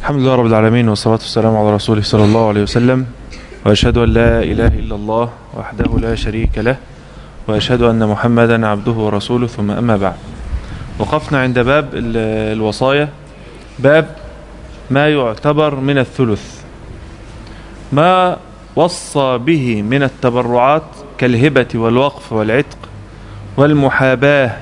الحمد لله رب العالمين والصلاة والسلام على رسوله صلى الله عليه وسلم وأشهد أن لا إله إلا الله وحده لا شريك له وأشهد أن محمدا عبده ورسوله ثم أما بعد وقفنا عند باب ال- الوصايا باب ما يعتبر من الثلث ما وصى به من التبرعات كالهبة والوقف والعتق والمحاباة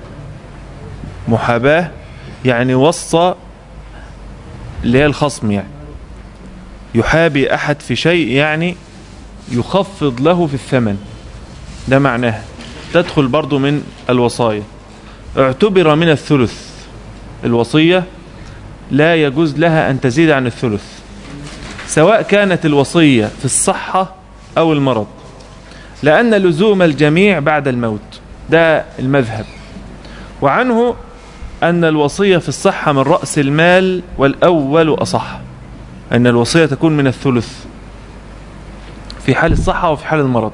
محاباة يعني وصى اللي هي الخصم يعني يحابي أحد في شيء يعني يخفض له في الثمن ده معناها تدخل برضو من الوصايا اعتبر من الثلث الوصية لا يجوز لها أن تزيد عن الثلث سواء كانت الوصية في الصحة أو المرض لأن لزوم الجميع بعد الموت ده المذهب وعنه أن الوصية في الصحة من رأس المال والأول أصح أن الوصية تكون من الثلث في حال الصحة وفي حال المرض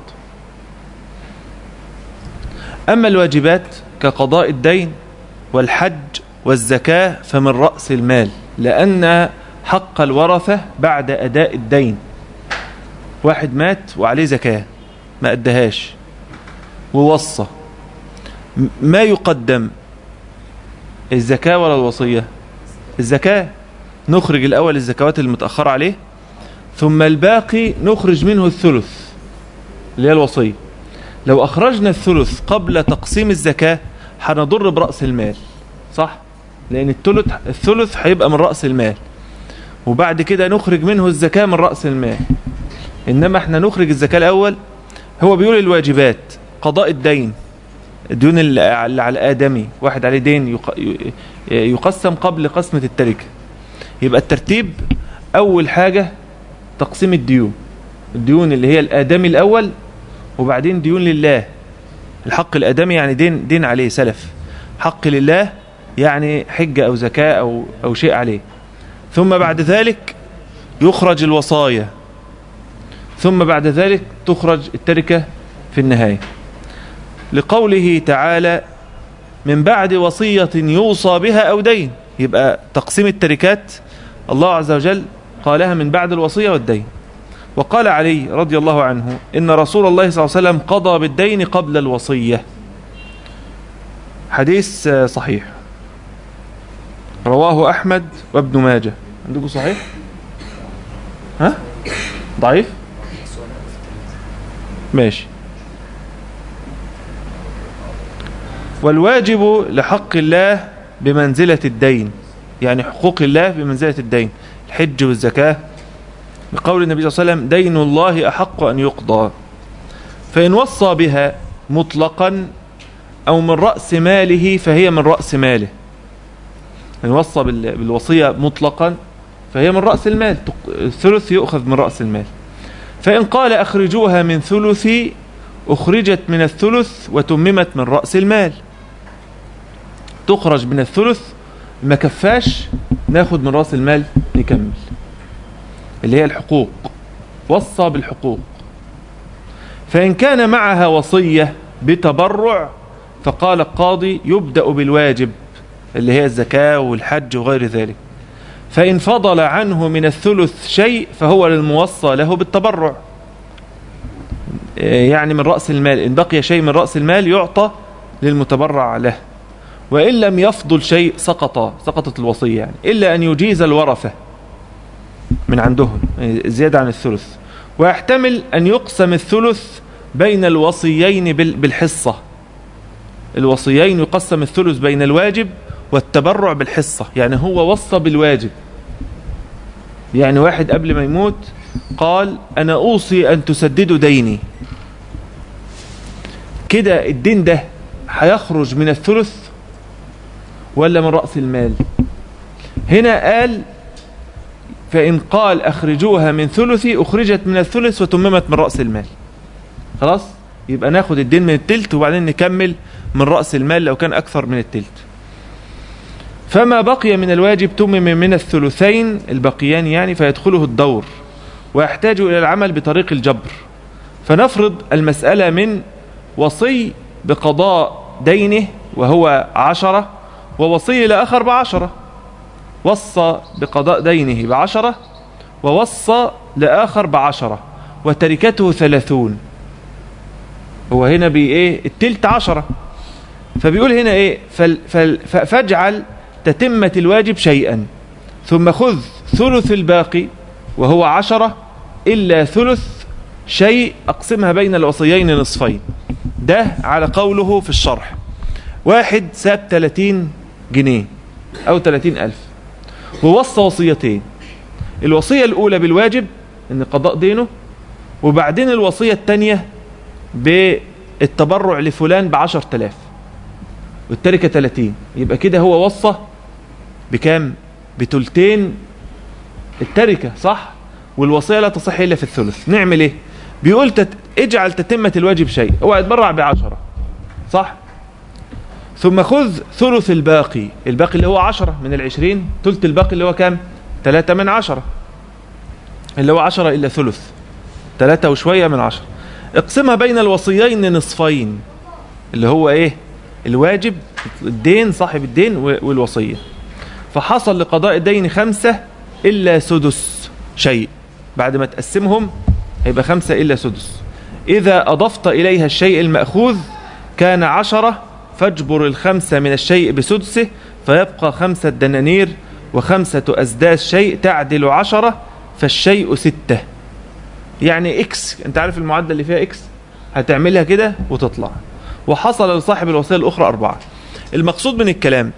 أما الواجبات كقضاء الدين والحج والزكاة فمن رأس المال لأن حق الورثة بعد أداء الدين واحد مات وعليه زكاة ما أدهاش ووصى م- ما يقدم الزكاة ولا الوصية الزكاة نخرج الأول الزكوات المتأخرة عليه ثم الباقي نخرج منه الثلث اللي هي الوصية لو أخرجنا الثلث قبل تقسيم الزكاة هنضر برأس المال صح لأن الثلث الثلث هيبقى من رأس المال وبعد كده نخرج منه الزكاة من رأس المال إنما احنا نخرج الزكاة الأول هو بيقول الواجبات قضاء الدين الديون اللي اللي على الآدمي واحد عليه دين يق- ي- يقسم قبل قسمة التركة يبقى الترتيب أول حاجة تقسيم الديون الديون اللي هي الآدمي الأول وبعدين ديون لله الحق الآدمي يعني دين دين عليه سلف حق لله يعني حجة أو زكاة أو, أو شيء عليه ثم بعد ذلك يخرج الوصايا ثم بعد ذلك تخرج التركة في النهاية لقوله تعالى من بعد وصية يوصى بها أو دين يبقى تقسيم التركات الله عز وجل قالها من بعد الوصية والدين وقال علي رضي الله عنه إن رسول الله صلى الله عليه وسلم قضى بالدين قبل الوصية حديث آه، صحيح رواه أحمد وابن ماجه عندكم صحيح ها ضعيف ماشي والواجب لحق الله بمنزلة الدين يعني حقوق الله بمنزلة الدين الحج والزكاة بقول النبي صلى الله عليه وسلم دين الله أحق أن يقضى فإن وصى بها مطلقا أو من رأس ماله فهي من رأس ماله إن وصى بال- بالوصية مطلقا فهي من رأس المال تق- الثلث يؤخذ من رأس المال فإن قال أخرجوها من ثلثي أخرجت من الثلث وتممت من رأس المال تخرج من الثلث ما كفاش ناخد من رأس المال نكمل اللي هي الحقوق وصى بالحقوق فإن كان معها وصية بتبرع فقال القاضي يبدأ بالواجب اللي هي الزكاة والحج وغير ذلك فإن فضل عنه من الثلث شيء فهو للموصى له بالتبرع يعني من رأس المال إن بقي شيء من رأس المال يعطى للمتبرع له وإن لم يفضل شيء سقط سقطت الوصية يعني إلا أن يجيز الورثة من عندهم زيادة عن الثلث ويحتمل أن يقسم الثلث بين الوصيين بال- بالحصة الوصيين يقسم الثلث بين الواجب والتبرع بالحصة يعني هو وصى بالواجب يعني واحد قبل ما يموت قال أنا أوصي أن تسددوا ديني كده الدين ده هيخرج من الثلث ولا من رأس المال هنا قال فإن قال أخرجوها من ثلثي أخرجت من الثلث وتممت من رأس المال خلاص يبقى ناخد الدين من التلت وبعدين نكمل من رأس المال لو كان أكثر من التلت فما بقي من الواجب تمم من الثلثين البقيان يعني فيدخله الدور ويحتاج إلى العمل بطريق الجبر فنفرض المسألة من وصي بقضاء دينه وهو عشرة ووصي لآخر بعشرة وصى بقضاء دينه بعشرة ووصى لآخر بعشرة وتركته ثلاثون هو هنا بي ايه التلت عشرة فبيقول هنا ايه فل فل فاجعل تتمة الواجب شيئا ثم خذ ثلث الباقي وهو عشرة إلا ثلث شيء أقسمها بين الوصيين نصفين ده على قوله في الشرح واحد ساب 30 جنيه أو 30 ألف ووصى وصيتين الوصية الأولى بالواجب إن قضاء دينه وبعدين الوصية الثانية بالتبرع لفلان بعشر تلاف والتركة 30 يبقى كده هو وصى بكام بتلتين التركة صح والوصية لا تصح إلا في الثلث نعمل إيه بيقول تت... اجعل تتمة الواجب شيء هو يتبرع بعشرة صح ثم خذ ثلث الباقي الباقي اللي هو عشرة من العشرين ثلث الباقي اللي هو كام ثلاثة من عشرة اللي هو عشرة إلا ثلث ثلاثة وشوية من عشرة اقسمها بين الوصيين نصفين اللي هو ايه الواجب الدين صاحب الدين والوصية فحصل لقضاء الدين خمسة إلا سدس شيء بعد ما تقسمهم هيبقى خمسة إلا سدس إذا أضفت إليها الشيء المأخوذ كان عشرة فاجبر الخمسة من الشيء بسدسه فيبقى خمسة دنانير وخمسة أسداس شيء تعدل عشرة فالشيء ستة يعني إكس أنت عارف المعدل اللي فيها إكس هتعملها كده وتطلع وحصل لصاحب الوصية الأخرى أربعة المقصود من الكلام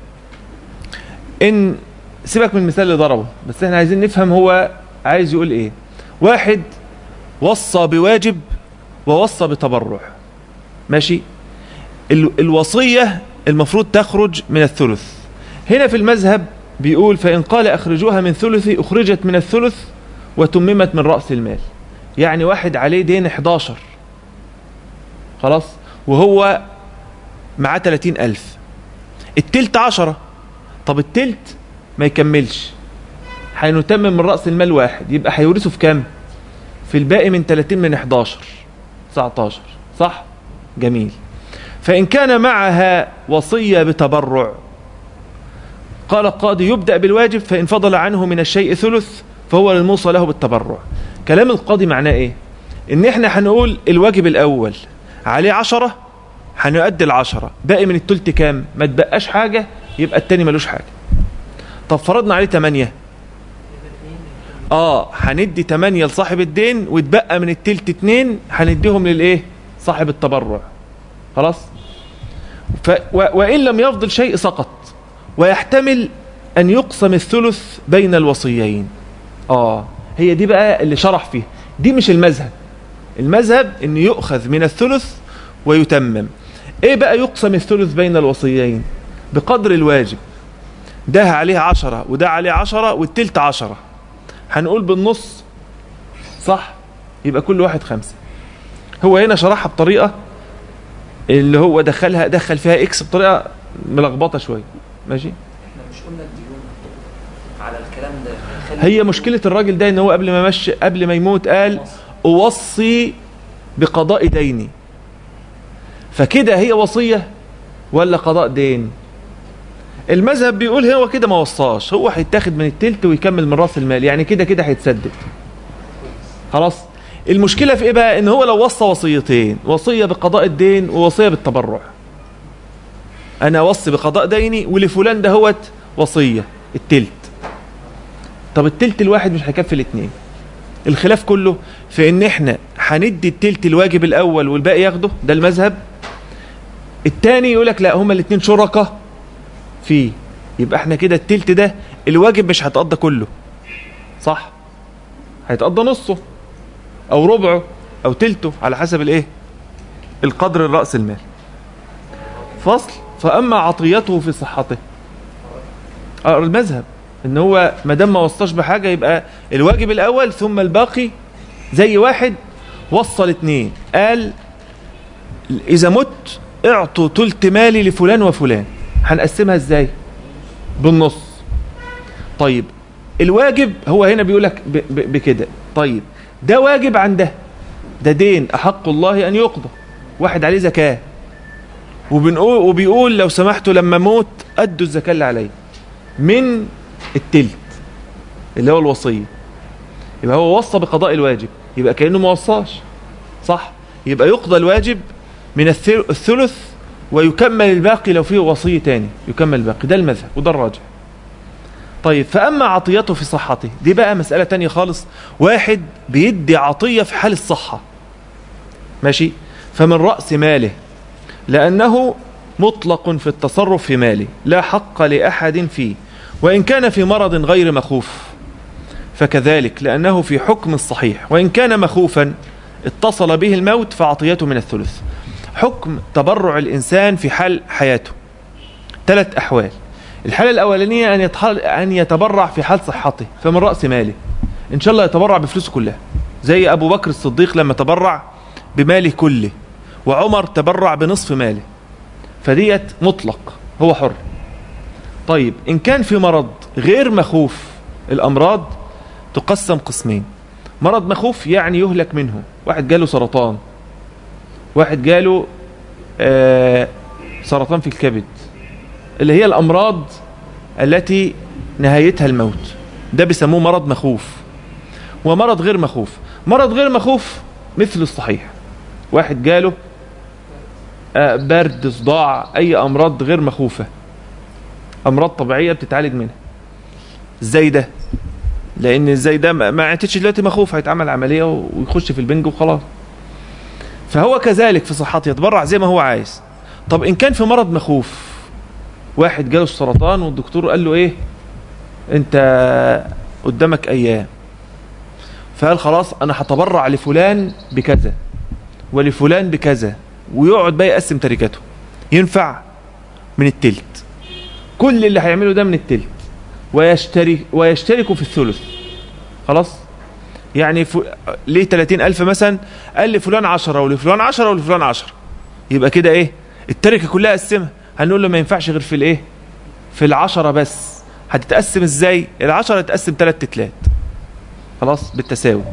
إن سيبك من المثال اللي ضربه بس احنا عايزين نفهم هو عايز يقول ايه واحد وصى بواجب ووصى بتبرع ماشي ال الوصية المفروض تخرج من الثلث هنا في المذهب بيقول فإن قال أخرجوها من ثلثي أخرجت من الثلث وتممت من رأس المال يعني واحد عليه دين 11 خلاص وهو معاه 30 ألف التلت عشرة طب التلت ما يكملش هنتمم من رأس المال واحد يبقى هيورثه في كام في الباقي من 30 من 11 19 صح جميل فإن كان معها وصية بتبرع قال القاضي يبدأ بالواجب فإن فضل عنه من الشيء ثلث فهو للموصى له بالتبرع كلام القاضي معناه ايه ان احنا هنقول الواجب الاول عليه عشرة هنؤدي العشرة باقي من التلت كام ما تبقاش حاجة يبقى التاني ملوش حاجة طب فرضنا عليه تمانية اه هندي تمانية لصاحب الدين وتبقى من التلت اتنين هنديهم للايه صاحب التبرع خلاص ف و... وإن لم يفضل شيء سقط ويحتمل أن يقسم الثلث بين الوصيين آه هي دي بقى اللي شرح فيه دي مش المذهب المذهب أن يؤخذ من الثلث ويتمم إيه بقى يقسم الثلث بين الوصيين بقدر الواجب ده عليه عشرة وده عليه عشرة والتلت عشرة هنقول بالنص صح يبقى كل واحد خمسة هو هنا شرحها بطريقة اللي هو دخلها دخل فيها اكس بطريقة ملخبطة شوية ماشي احنا مش قلنا الديون على الكلام ده هي مشكلة الراجل ده ان هو قبل ما مشي قبل ما يموت قال اوصي بقضاء ديني فكده هي وصية ولا قضاء دين المذهب بيقول هو كده ما وصاش هو هيتاخد من التلت ويكمل من راس المال يعني كده كده هيتسدد خلاص المشكلة في ايه بقى ان هو لو وصى وصيتين وصية بقضاء الدين ووصية بالتبرع انا اوصي بقضاء ديني ولفلان ده هوت وصية التلت طب التلت الواحد مش هيكفي الاثنين الخلاف كله في ان احنا هندي التلت الواجب الاول والباقي ياخده ده المذهب التاني يقول لك لا هما الاثنين شركاء فيه يبقى احنا كده التلت ده الواجب مش هيتقضى كله صح هيتقضى نصه او ربعه او تلته على حسب الايه القدر الرأس المال فصل فاما عطيته في صحته اه المذهب ان هو ما دام ما وصاش بحاجه يبقى الواجب الاول ثم الباقي زي واحد وصل اتنين قال اذا مت اعطوا تلت مالي لفلان وفلان هنقسمها ازاي بالنص طيب الواجب هو هنا بيقولك بكده طيب ده واجب عن ده ده دين احق الله ان يقضى واحد عليه زكاه وبنقول وبيقول لو سمحتوا لما موت ادوا الزكاه اللي عليه من التلت اللي هو الوصية يبقى هو وصى بقضاء الواجب يبقى كأنه ما وصاش صح يبقى يقضى الواجب من الثل- الثلث ويكمل الباقي لو فيه وصية تاني يكمل الباقي ده المذهب وده الراجح طيب فأما عطيته في صحته دي بقى مسألة تانية خالص واحد بيدي عطية في حال الصحة ماشي فمن رأس ماله لأنه مطلق في التصرف في ماله لا حق لأحد فيه وإن كان في مرض غير مخوف فكذلك لأنه في حكم الصحيح وإن كان مخوفا اتصل به الموت فعطيته من الثلث حكم تبرع الإنسان في حال حياته ثلاث أحوال الحالة الأولانية أن, يتحل أن يتبرع في حال صحته فمن رأس ماله إن شاء الله يتبرع بفلوسه كلها زي أبو بكر الصديق لما تبرع بماله كله وعمر تبرع بنصف ماله فديت مطلق هو حر طيب إن كان في مرض غير مخوف الأمراض تقسم قسمين مرض مخوف يعني يهلك منه واحد جاله سرطان واحد جاله آه سرطان في الكبد اللي هي الأمراض التي نهايتها الموت ده بيسموه مرض مخوف ومرض غير مخوف مرض غير مخوف مثل الصحيح واحد جاله آه، برد صداع أي أمراض غير مخوفة أمراض طبيعية بتتعالج منها ازاي ده لأن ازاي ده ما ما اعتدش دلوقتي مخوف هيتعمل عملية ويخش في البنج وخلاص فهو كذلك في صحته يتبرع زي ما هو عايز طب إن كان في مرض مخوف واحد جاله السرطان والدكتور قال له ايه انت قدامك ايام فقال خلاص انا هتبرع لفلان بكذا ولفلان بكذا ويقعد بقى يقسم تركته ينفع من التلت كل اللي هيعمله ده من التلت ويشتري ويشتركوا في الثلث خلاص يعني ف... ليه 30 ألف مثلا قال لفلان 10 ولفلان 10 ولفلان 10 يبقى كده ايه التركة كلها قسمها هنقول له ما ينفعش غير في الايه في العشرة بس هتتقسم ازاي العشرة تتقسم تلات تتلات خلاص بالتساوي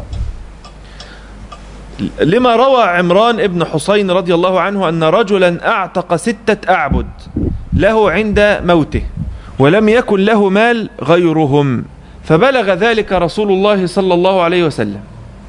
لما روى عمران ابن حسين رضي الله عنه أن رجلا أعتق ستة أعبد له عند موته ولم يكن له مال غيرهم فبلغ ذلك رسول الله صلى الله عليه وسلم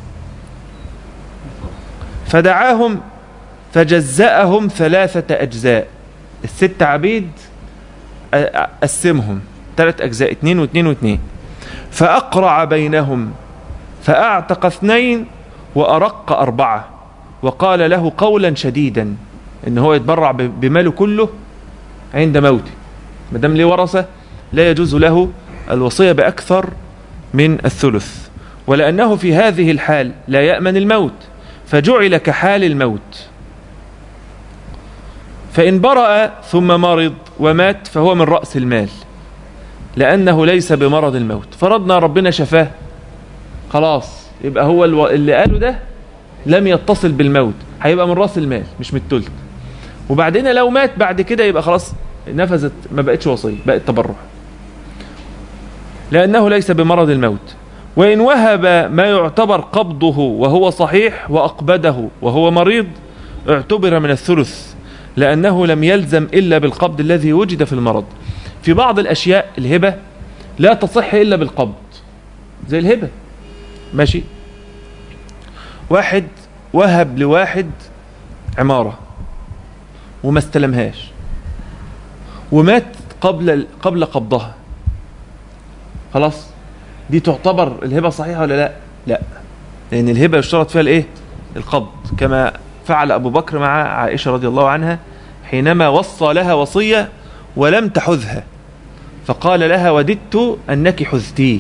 فدعاهم فجزأهم ثلاثة أجزاء الست عبيد قسمهم ثلاث أجزاء اثنين واثنين واثنين فأقرع بينهم فأعتق اثنين وأرق أربعة وقال له قولا شديدا إن هو يتبرع بماله كله عند موته ما دام ليه ورثة لا يجوز له الوصية بأكثر من الثلث ولأنه في هذه الحال لا يأمن الموت فجعل كحال الموت فإن برأ ثم مرض ومات فهو من رأس المال لأنه ليس بمرض الموت فرضنا ربنا شفاه خلاص يبقى هو الو... اللي قاله ده لم يتصل بالموت هيبقى من رأس المال مش من التلت وبعدين لو مات بعد كده يبقى خلاص نفذت ما بقتش وصية بقت تبرع لأنه ليس بمرض الموت وإن وهب ما يعتبر قبضه وهو صحيح وأقبده وهو مريض اعتبر من الثلث لأنه لم يلزم إلا بالقبض الذي وجد في المرض في بعض الأشياء الهبة لا تصح إلا بالقبض زي الهبة ماشي واحد وهب لواحد عمارة وما استلمهاش ومات قبل قبل قبضها خلاص دي تعتبر الهبة صحيحة ولا لا لا لأن الهبة يشترط فيها الايه القبض كما فعل أبو بكر مع عائشة رضي الله عنها حينما وصى لها وصية ولم تحذها فقال لها وددت أنك حذتيه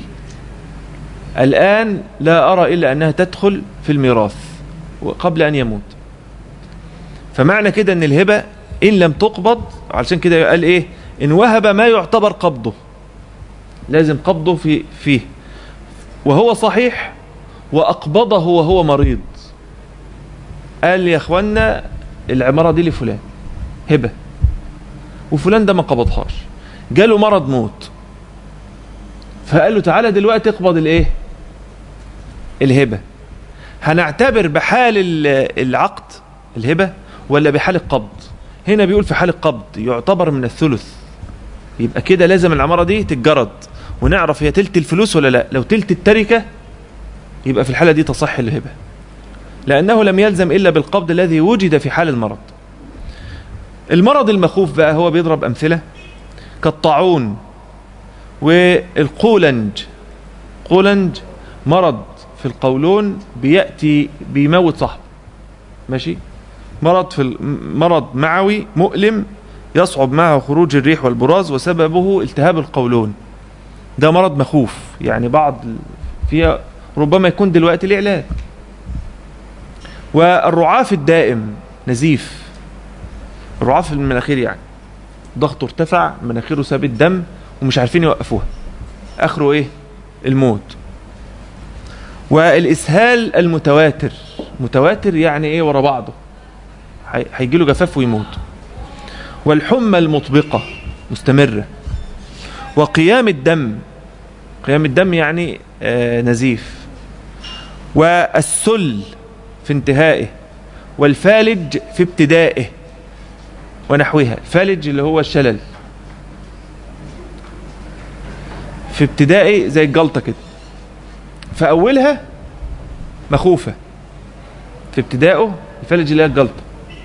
الآن لا أرى إلا أنها تدخل في الميراث قبل أن يموت فمعنى كده أن الهبة إن لم تقبض علشان كده قال إيه إن وهب ما يعتبر قبضه لازم قبضه في فيه وهو صحيح وأقبضه وهو مريض قال يا أخوانا العمارة دي لفلان هبة وفلان ده ما قبضهاش جاله مرض موت فقال له تعالى دلوقتي اقبض الايه الهبة هنعتبر بحال العقد الهبة ولا بحال القبض هنا بيقول في حال القبض يعتبر من الثلث يبقى كده لازم العمارة دي تتجرد ونعرف هي تلت الفلوس ولا لا لو تلت التركة يبقى في الحالة دي تصح الهبة لأنه لم يلزم إلا بالقبض الذي وجد في حال المرض المرض المخوف بقى هو بيضرب أمثلة كالطاعون والقولنج قولنج مرض في القولون بيأتي بيموت صاحبه ماشي مرض في مرض معوي مؤلم يصعب معه خروج الريح والبراز وسببه التهاب القولون ده مرض مخوف يعني بعض فيها ربما يكون دلوقتي له علاج والرعاف الدائم نزيف الرعاف المناخير يعني ضغطه ارتفع مناخيره ساب الدم ومش عارفين يوقفوها اخره ايه الموت والاسهال المتواتر متواتر يعني ايه ورا بعضه هيجي له جفاف ويموت والحمى المطبقة مستمرة وقيام الدم قيام الدم يعني آه نزيف والسل في انتهائه والفالج في ابتدائه ونحوها الفالج اللي هو الشلل في ابتدائي زي الجلطة كده فأولها مخوفة في ابتدائه الفالج اللي هي الجلطة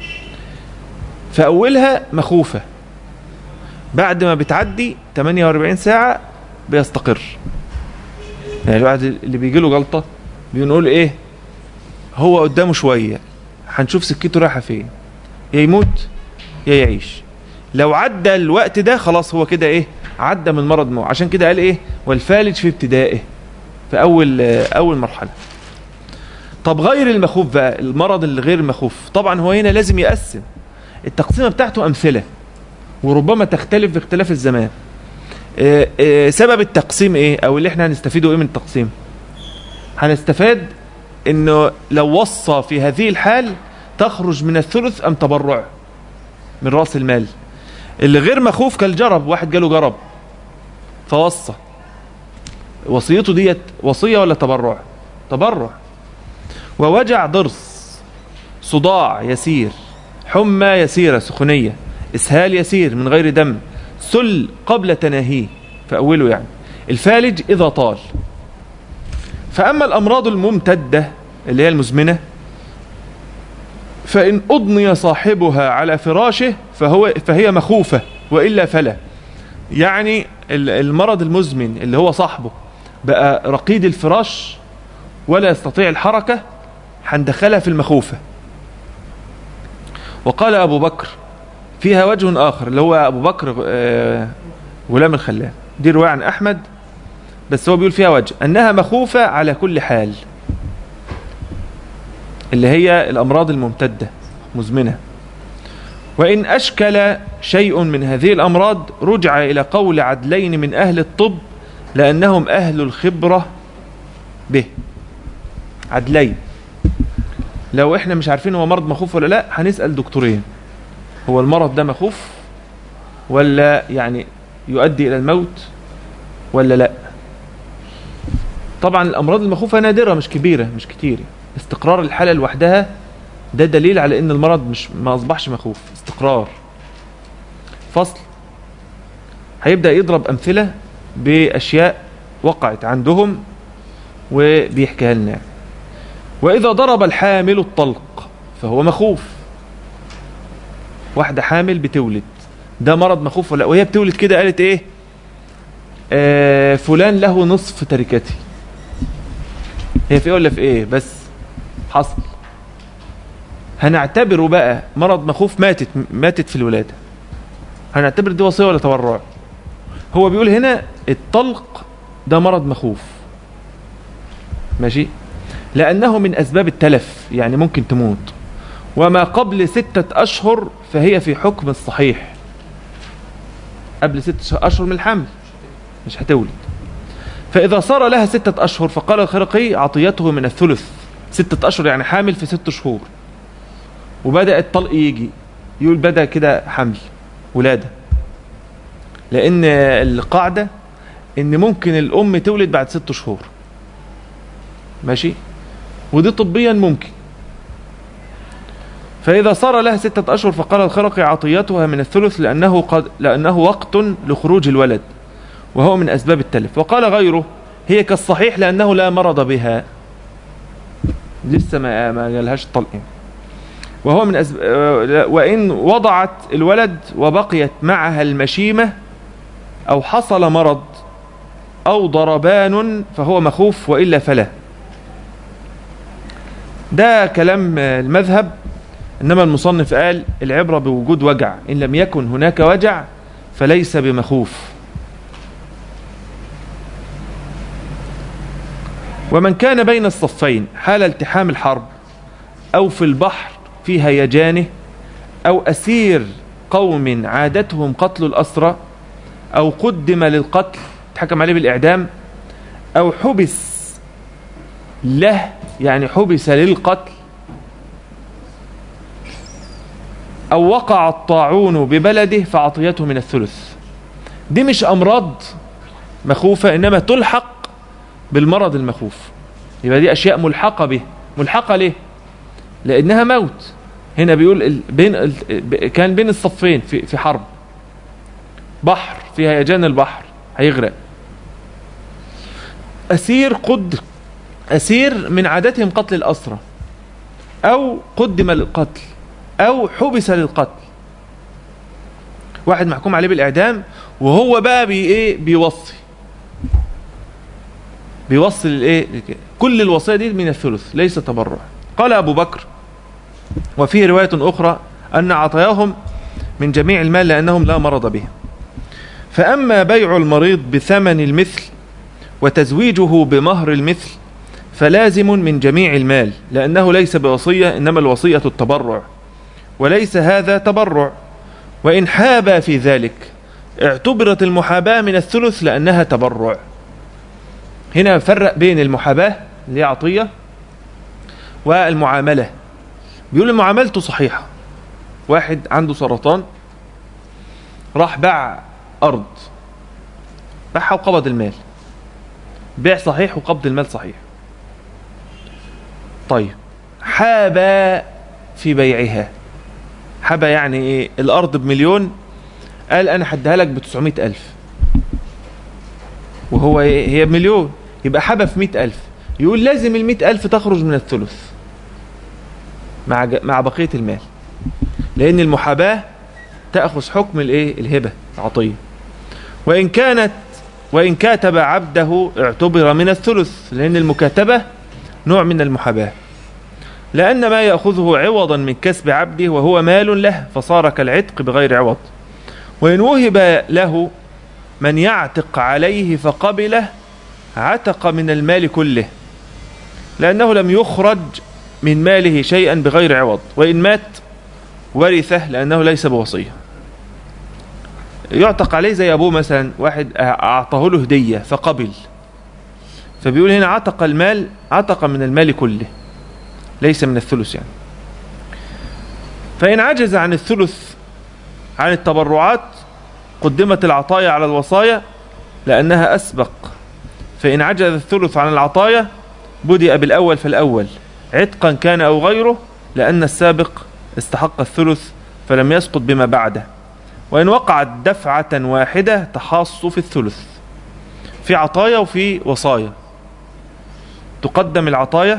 فأولها مخوفة بعد ما بتعدي 48 ساعة بيستقر يعني الواحد اللي بيجي له جلطة بنقول ايه هو قدامه شوية هنشوف سكته رايحة فين يا يموت يا يعيش لو عدى الوقت ده خلاص هو كده ايه عدى من مرض موت عشان كده قال ايه والفالج في ابتدائه في اول اول مرحله طب غير المخوف بقى المرض اللي غير المخوف طبعا هو هنا لازم يقسم التقسيمه بتاعته امثله وربما تختلف باختلاف الزمان آه، آه، سبب التقسيم ايه او اللي احنا هنستفيده ايه من التقسيم هنستفاد انه لو وصى في هذه الحال تخرج من الثلث ام تبرع من راس المال اللي غير مخوف كالجرب واحد جاله جرب فوصى وصيته ديت وصية ولا تبرع تبرع ووجع ضرس صداع يسير حمى يسيرة سخونية اسهال يسير من غير دم سل قبل تناهيه فأوله يعني الفالج إذا طال فأما الأمراض الممتدة اللي هي المزمنة فإن أضني صاحبها على فراشه فهو فهي مخوفة وإلا فلا يعني المرض المزمن اللي هو صاحبه بقى رقيد الفراش ولا يستطيع الحركة هندخلها في المخوفة وقال أبو بكر فيها وجه آخر اللي هو أبو بكر آه، غلام الخلال دي رواية عن أحمد بس هو بيقول فيها وجه أنها مخوفة على كل حال اللي هي الأمراض الممتدة مزمنة وإن أشكل شيء من هذه الأمراض رجع إلى قول عدلين من أهل الطب لأنهم أهل الخبرة به عدلين لو احنا مش عارفين هو مرض مخوف ولا لا هنسأل دكتورين هو المرض ده مخوف ولا يعني يؤدي إلى الموت ولا لا طبعا الأمراض المخوفة نادرة مش كبيرة مش كتير استقرار الحالة لوحدها ده دليل على ان المرض مش ما اصبحش مخوف استقرار فصل هيبدأ يضرب امثلة باشياء وقعت عندهم وبيحكيها لنا واذا ضرب الحامل الطلق فهو مخوف واحدة حامل بتولد ده مرض مخوف ولا وهي بتولد كده قالت ايه آه فلان له نصف تركتي هي في ايه ولا في ايه بس حصل هنعتبره بقى مرض مخوف ماتت ماتت في الولادة هنعتبر دي وصية ولا تبرع هو بيقول هنا الطلق ده مرض مخوف ماشي لأنه من أسباب التلف يعني ممكن تموت وما قبل ستة أشهر فهي في حكم الصحيح قبل ستة أشهر من الحمل مش هتولد فإذا صار لها ستة أشهر فقال الخرقي عطيته من الثلث ستة أشهر يعني حامل في ست شهور وبدأ الطلق يجي يقول بدأ كده حمل ولادة لأن القاعدة إن ممكن الأم تولد بعد ست شهور ماشي ودي طبيا ممكن فإذا صار لها ستة أشهر فقال الخرقي عطيتها من الثلث لأنه, قد لأنه وقت لخروج الولد وهو من أسباب التلف وقال غيره هي كالصحيح لأنه لا مرض بها لسه ما ما جالهاش طلق وهو من أسب... آه، وإن وضعت الولد وبقيت معها المشيمة أو حصل مرض أو ضربان فهو مخوف وإلا فلا ده كلام المذهب إنما المصنف قال العبرة بوجود وجع إن لم يكن هناك وجع فليس بمخوف ومن كان بين الصفين حال التحام الحرب أو في البحر في هيجانه أو أسير قوم عادتهم قتل الأسرى أو قدم للقتل اتحكم عليه بالإعدام أو حبس له يعني حبس للقتل أو وقع الطاعون ببلده فعطيته من الثلث دي مش أمراض مخوفة إنما تلحق بالمرض المخوف يبقى دي أشياء ملحقة به ملحقة ليه لأنها موت هنا بيقول ال- بين ال- ب- كان بين الصفين في في حرب بحر في هيجان البحر هيغرق أسير قد أسير من عادتهم قتل الأسرى أو قدم للقتل أو حبس للقتل واحد محكوم عليه بالإعدام وهو بقى بي إيه بيوصي بيوصل الإيه كل الوصية دي من الثلث ليس تبرع قال أبو بكر وفي رواية أخرى أن عطاياهم من جميع المال لأنهم لا مرض به فأما بيع المريض بثمن المثل وتزويجه بمهر المثل فلازم من جميع المال لأنه ليس بوصية إنما الوصية التبرع وليس هذا تبرع وإن حابى في ذلك اعتبرت المحاباة من الثلث لأنها تبرع هنا فرق بين المحاباة اللي هي عطية والمعاملة بيقول معاملته صحيحة واحد عنده سرطان راح باع أرض باعها وقبض المال بيع صحيح وقبض المال صحيح طيب حابى في بيعها حابى يعني ايه الأرض بمليون قال أنا حدها لك بتسعمائة ألف وهو إيه؟ هي بمليون يبقى حابى في مئة ألف يقول لازم المئة ألف تخرج من الثلث مع ج- مع بقية المال لأن المحاباة تأخذ حكم الايه الهبة العطية وإن كانت وإن كاتب عبده اعتبر من الثلث لأن المكاتبة نوع من المحاباة لأن ما يأخذه عوضا من كسب عبده وهو مال له فصار كالعتق بغير عوض وإن وهب له من يعتق عليه فقبله عتق من المال كله لأنه لم يخرج من ماله شيئا بغير عوض وإن مات ورثه لأنه ليس بوصية يعتق عليه زي أبوه مثلا واحد أعطاه له هدية فقبل فبيقول هنا عتق المال عتق من المال كله ليس من الثلث يعني فإن عجز عن الثلث عن التبرعات قدمت العطايا على الوصايا لأنها أسبق فإن عجز الثلث عن العطايا بدأ بالأول فالأول عتقا كان أو غيره لأن السابق استحق الثلث فلم يسقط بما بعده وإن وقعت دفعة واحدة تخاص في الثلث في عطايا وفي وصايا تقدم العطايا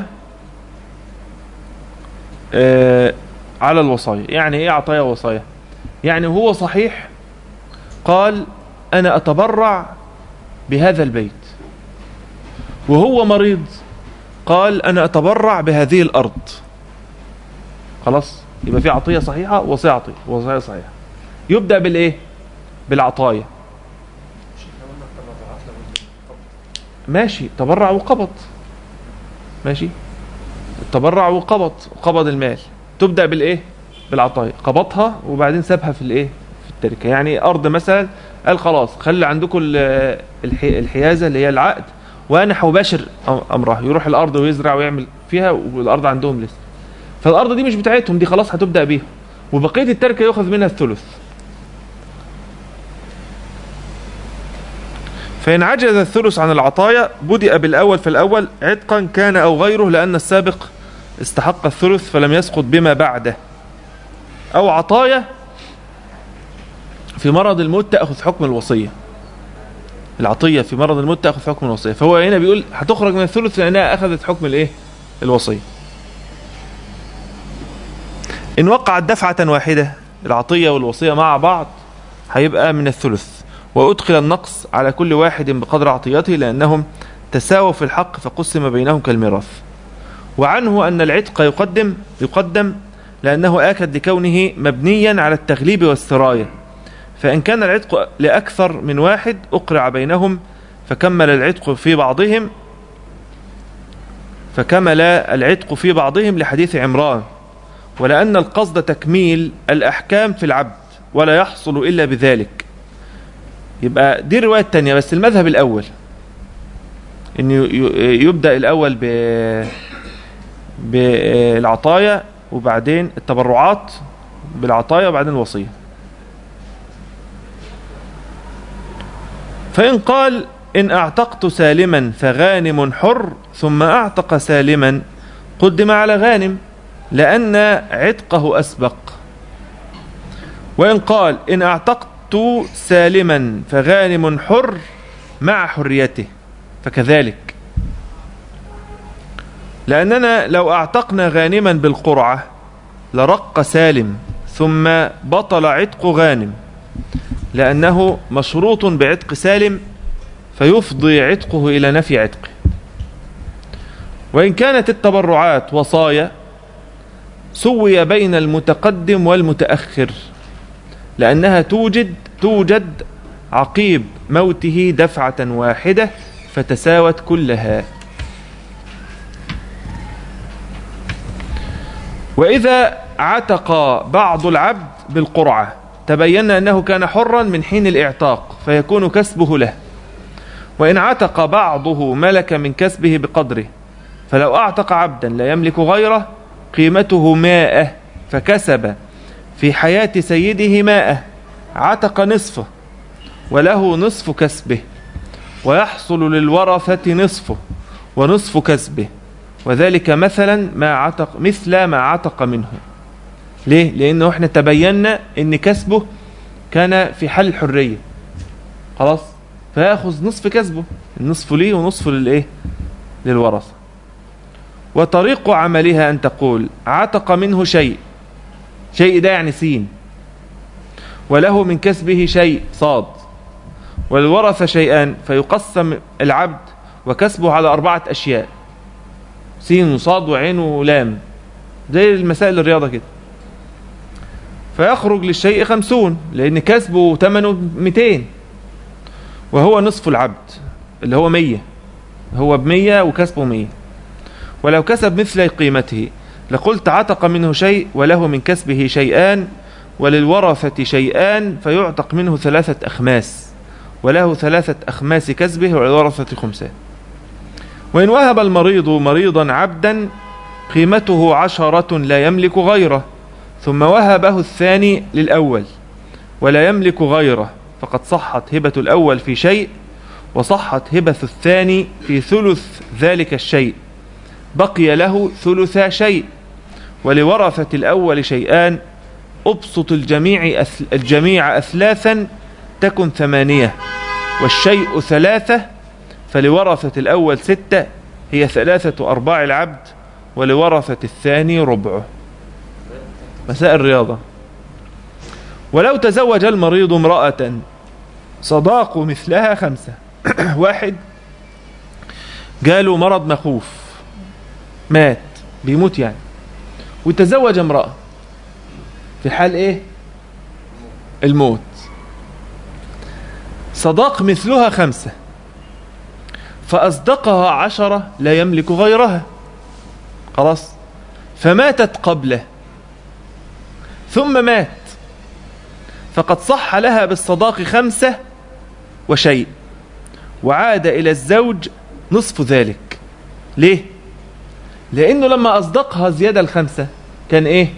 آه على الوصايا يعني ايه عطايا ووصايا يعني هو صحيح قال انا اتبرع بهذا البيت وهو مريض قال انا اتبرع بهذه الارض خلاص يبقى في عطيه صحيحه وصيه عطيه وصيه صحيحه يبدا بالايه بالعطايا مش احنا قلنا التبرعات لو ماشي تبرع وقبض ماشي تبرع وقبض وقبض المال تبدا بالايه بالعطايا قبضها وبعدين سابها في الايه في التركه يعني ارض مثلا قال خلاص خلي عندكم ال- الحي- الحيازه اللي هي العقد وانا هباشر أم- امرها يروح الارض ويزرع ويعمل فيها والارض عندهم لسه فالارض دي مش بتاعتهم دي خلاص هتبدا بيها وبقيه التركه يؤخذ منها الثلث فإن عجز الثلث عن العطايا بدأ بالأول فالأول عتقا كان أو غيره لأن السابق استحق الثلث فلم يسقط بما بعده أو عطايا في مرض الموت تأخذ حكم الوصية العطية في مرض الموت تأخذ حكم الوصية فهو هنا بيقول هتخرج من الثلث لأنها أخذت حكم الإيه الوصية إن وقعت دفعة واحدة العطية والوصية مع بعض هيبقى من الثلث وأدخل النقص على كل واحد بقدر عطيته لأنهم تساووا في الحق فقسم بينهم كالميراث وعنه أن العتق يقدم يقدم لأنه آكد لكونه مبنيا على التغليب والسراية فإن كان العتق لأكثر من واحد أقرع بينهم فكمل العتق في بعضهم فكمل العتق في بعضهم لحديث عمران ولأن القصد تكميل الأحكام في العبد ولا يحصل إلا بذلك يبقى دي الرواية التانية بس المذهب الأول إن يبدأ الأول ب بالعطايا وبعدين التبرعات بالعطايا وبعدين الوصية فإن قال إن أعتقت سالما فغانم حر ثم أعتق سالما قدم على غانم لأن عتقه أسبق وإن قال إن أعتقت سالما فغانم حر مع حريته فكذلك لأننا لو أعتقنا غانما بالقرعة لرق سالم ثم بطل عتق غانم لأنه مشروط بعتق سالم فيفضي عتقه إلى نفي عتقه وإن كانت التبرعات وصايا سوي بين المتقدم والمتأخر لأنها توجد توجد عقيب موته دفعة واحدة فتساوت كلها وإذا عتق بعض العبد بالقرعة تبين أنه كان حرا من حين الإعتاق فيكون كسبه له وإن عتق بعضه ملك من كسبه بقدره فلو أعتق عبدا لا يملك غيره قيمته ماءه فكسب في حياة سيده ماءه عتق نصفه وله نصف كسبه ويحصل للورثة نصفه ونصف كسبه وذلك مثلا ما عتق مثل ما عتق منه ليه؟ لأنه احنا تبينا ان كسبه كان في حال الحرية خلاص فيأخذ نصف كسبه النصف ليه ونصف للإيه للورثة وطريق عملها أن تقول عتق منه شيء شيء ده يعني سين وله من كسبه شيء صاد والورث شيئان فيقسم العبد وكسبه على أربعة أشياء سين وصاد وعين ولام زي المسائل الرياضة كده فيخرج للشيء خمسون لأن كسبه ثمنه 200 وهو نصف العبد اللي هو مية هو بمية وكسبه مية ولو كسب مثل قيمته لقلت عتق منه شيء وله من كسبه شيئان وللورثة شيئان فيعتق منه ثلاثة أخماس وله ثلاثة أخماس كسبه وللورثة خمسان وإن وهب المريض مريضا عبدا قيمته عشرة لا يملك غيره ثم وهبه الثاني للأول ولا يملك غيره فقد صحت هبة الأول في شيء وصحت هبة الثاني في ثلث ذلك الشيء بقي له ثلث شيء ولورثة الأول شيئان أبسط الجميع, أثل الجميع أثلاثا تكن ثمانية والشيء ثلاثة فلورثة الأول ستة هي ثلاثة أرباع العبد ولورثة الثاني ربعه مساء الرياضة ولو تزوج المريض امرأة صداق مثلها خمسة واحد جاله مرض مخوف مات بيموت يعني وتزوج امرأة في حال ايه الموت صداق مثلها خمسة فأصدقها عشرة لا يملك غيرها خلاص فماتت قبله ثم مات فقد صح لها بالصداق خمسة وشيء وعاد إلى الزوج نصف ذلك ليه؟ لأنه لما أصدقها زيادة الخمسة كان إيه؟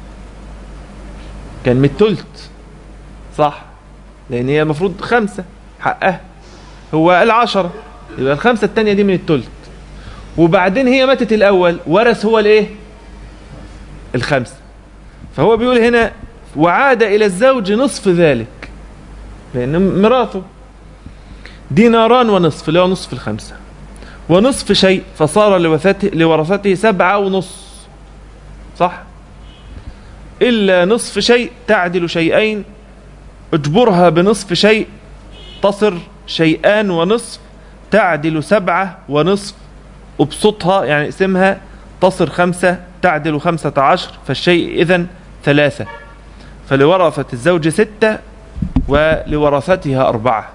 كان من التلت صح لأن هي المفروض خمسة حقها هو العشرة يبقى الخمسة التانية دي من التلت وبعدين هي ماتت الأول ورث هو الإيه؟ الخمسة فهو بيقول هنا وعاد إلى الزوج نصف ذلك لأن مراته ديناران ونصف اللي هو نصف الخمسة ونصف شيء فصار لورثته, لورثته سبعة ونص صح إلا نصف شيء تعدل شيئين اجبرها بنصف شيء تصر شيئان ونصف تعدل سبعة ونصف ابسطها يعني اسمها تصر خمسة تعدل خمسة عشر فالشيء إذن ثلاثة فلورثة الزوج ستة ولورثتها أربعة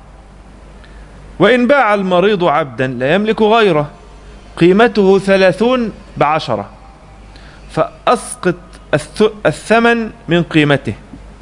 وإن باع المريض عبدا لا يملك غيره قيمته ثلاثون بعشرة فأسقط الثمن من قيمته